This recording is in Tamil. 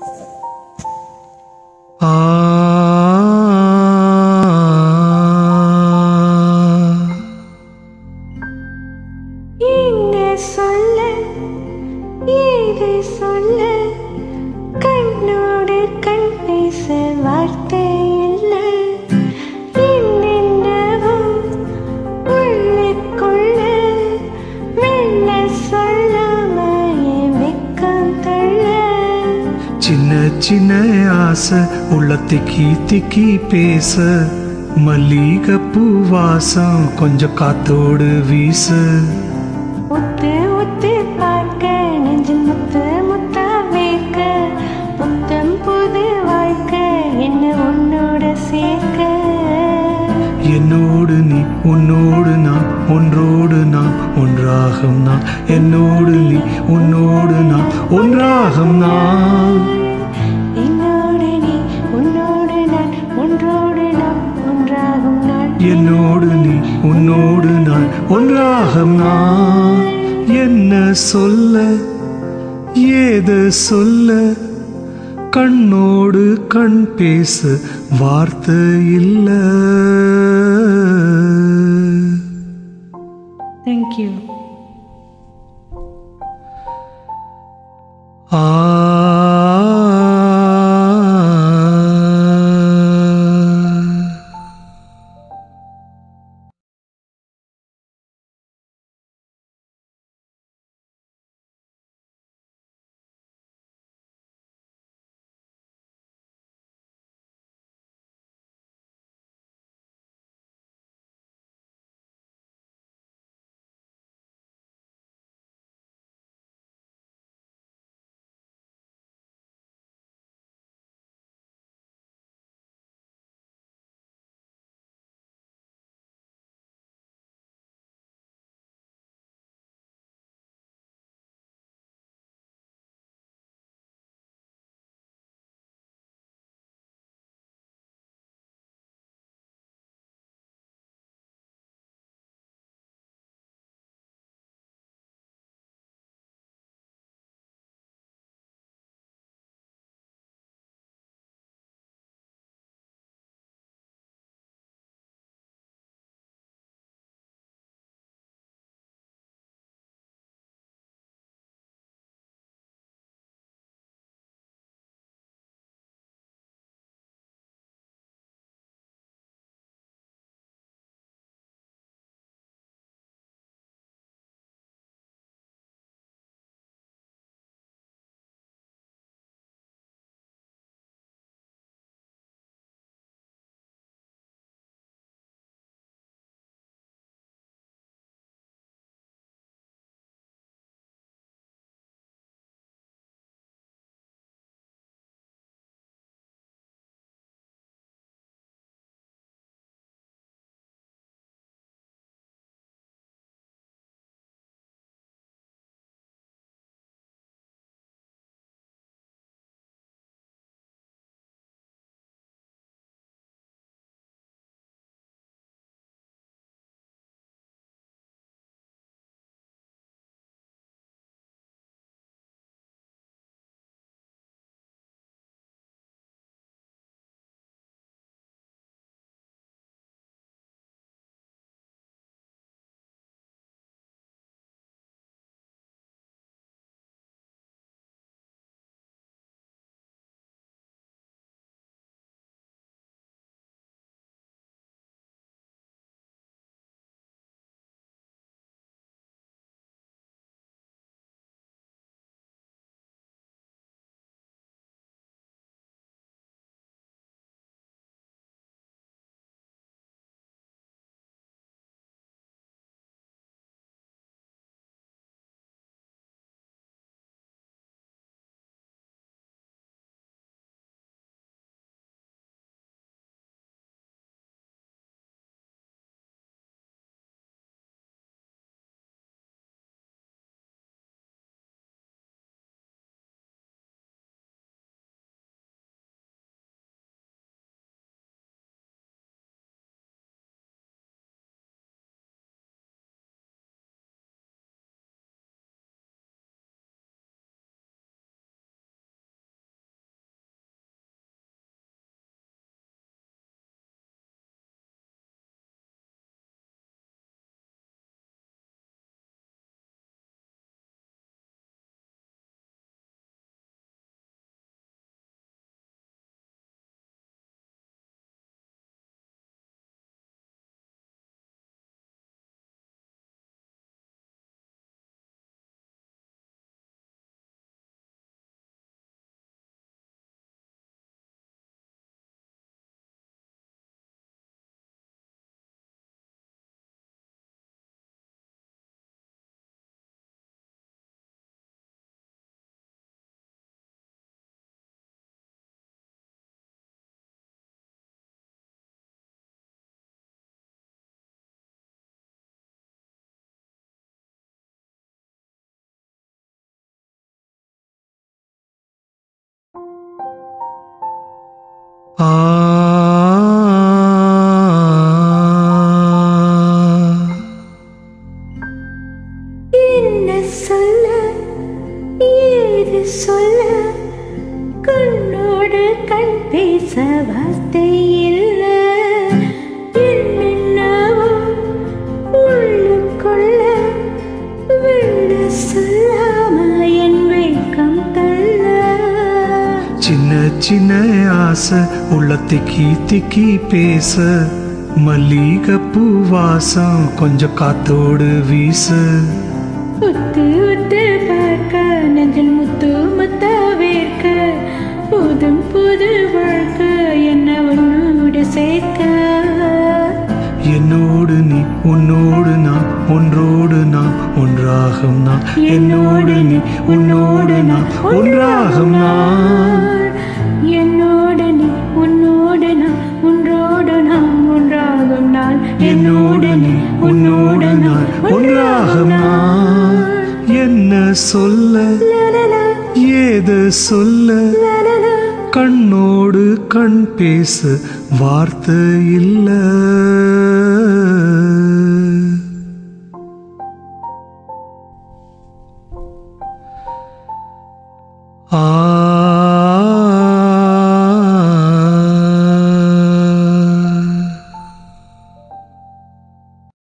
எங்கே சொல்ல ஏது சொல்ல கண்ணோடு கண் பேச வார்த்தை இல்லை என்னென்னவோ உள்ளுக்குள்ள மெல்ல சொல்லாம என் வெக்கம் தள்ள சின்ன சின்ன ஆசை உள்ள திக்கி திக்கி பேச மல்லிகைப்பூ வாசம் கொஞ்சம் காத்தோடு வீசு ஒத்து ஒத்து பார்க்க நெஞ்சு முத்து முத்தா வேர்க்க புத்தம் புது வாழ்க்கை என்ன உன்னோட சேர்க்க என்னோடு நீ உன்னோடு நான் ஒன்றோடு நான் ஒன்றாகும் நான் என்னோடு நீ உன்னோடு நான் ஒன்றாகும் நான் என்னோடு நீ உன்னோடு நான் ஒன்றோடு நாம் ஒன்றாகும் நாள் என்னோடு நீ உன்னோடு நான் ஒன்றாகும் நான் என்ன சொல்ல ஏது சொல்ல கண்ணோடு கண் பேச வார்த்தை இல்ல தேங்க்யூ ஆ கண்ணோடு கண் பேச வார்த்தை இல்ல என்னென்னவோ உள்ளுக்குள்ள வெள்ள சொல்லாம என் வெட்கம் தள்ள சின்ன சின்ன ஆசை உள்ள திக்கி திக்கி பேச மல்லிகைப்பூ வாசம் கொஞ்சம் காத்தோடு வீச உத்து உத்து பார்க்க நெஞ்சில் முத்து முத்த வேர்க்க புதும் புது வாழ்க்கை என்ன உன்னோடு சேர்க்க என்னோடு நீ உன்னோடு நான் ஒன்றோடு நான் ஒன்றாகும் நான் என்னோடு நீ உன்னோடு நான் ஒன்றாகும் நான் என்னோடு நீ உன்னோடு நான் ஒன்றோடு நாம் ஒன்றாகும் நாள் என்னோடு நீ உன்னோடு நான் ஒன்றாகும் நான் என்ன சொல்ல லலலா, ஏது சொல்ல லலலா. கண்ணோடு கண் பேச வார்த்தை இல்லை